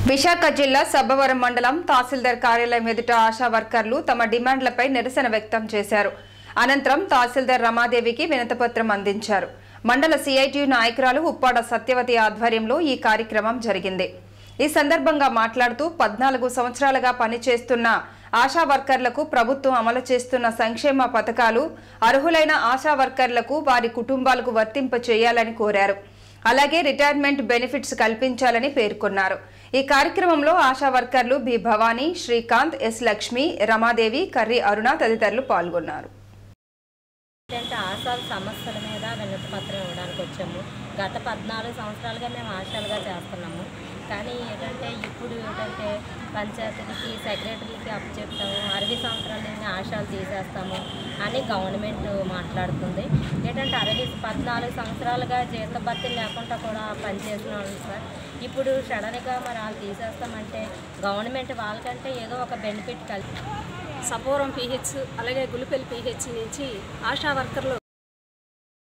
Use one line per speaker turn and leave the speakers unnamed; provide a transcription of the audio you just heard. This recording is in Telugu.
విశాఖ జిల్లా సబ్బవరం మండలం తహసీల్దార్ కార్యాలయం ఎదుట ఆశా వర్కర్లు తమ డిమాండ్లపై నిరసన వ్యక్తం చేశారు అనంతరం తహసీల్దార్ రమాదేవికి వినతిపత్రం అందించారు మండల సిఐటియు నాయకురాలు ఉప్పాడ సత్యవతి ఆధ్వర్యంలో ఈ కార్యక్రమం జరిగింది ఈ సందర్భంగా మాట్లాడుతూ పద్నాలుగు సంవత్సరాలుగా పనిచేస్తున్న ఆశా వర్కర్లకు ప్రభుత్వం అమలు చేస్తున్న సంక్షేమ పథకాలు అర్హులైన ఆశా వర్కర్లకు వారి కుటుంబాలకు వర్తింప చేయాలని కోరారు అలాగే రిటైర్మెంట్ బెనిఫిట్స్ కల్పించాలని పేర్కొన్నారు ఈ కార్యక్రమంలో ఆశా వర్కర్లు బి భవానీ శ్రీకాంత్ ఎస్ లక్ష్మి రమాదేవి కర్రి అరుణ తదితరులు పాల్గొన్నారు
ఏంటంటే ఆశాల సమస్యల మీద వినతి పత్రం ఇవ్వడానికి వచ్చాము గత పద్నాలుగు సంవత్సరాలుగా మేము ఆశాలుగా చేస్తున్నాము కానీ ఏంటంటే ఇప్పుడు ఏంటంటే పంచాయతీలకి సెక్రటరీలకి అప్పచెప్తాము అరవై సంవత్సరాల నుంచి ఆశాలు తీసేస్తాము అని గవర్నమెంట్ మాట్లాడుతుంది ఏంటంటే అరవై పద్నాలుగు సంవత్సరాలుగా జీతభత్యం లేకుండా కూడా పనిచేసిన వాళ్ళు సార్ ఇప్పుడు సడన్గా మరి వాళ్ళు తీసేస్తామంటే గవర్నమెంట్ వాళ్ళకంటే ఏదో ఒక బెనిఫిట్ కలిపి
సపోరం పీహెచ్ అలాగే గులిపల్లి పీహెచ్ నుంచి ఆశా వర్కర్లు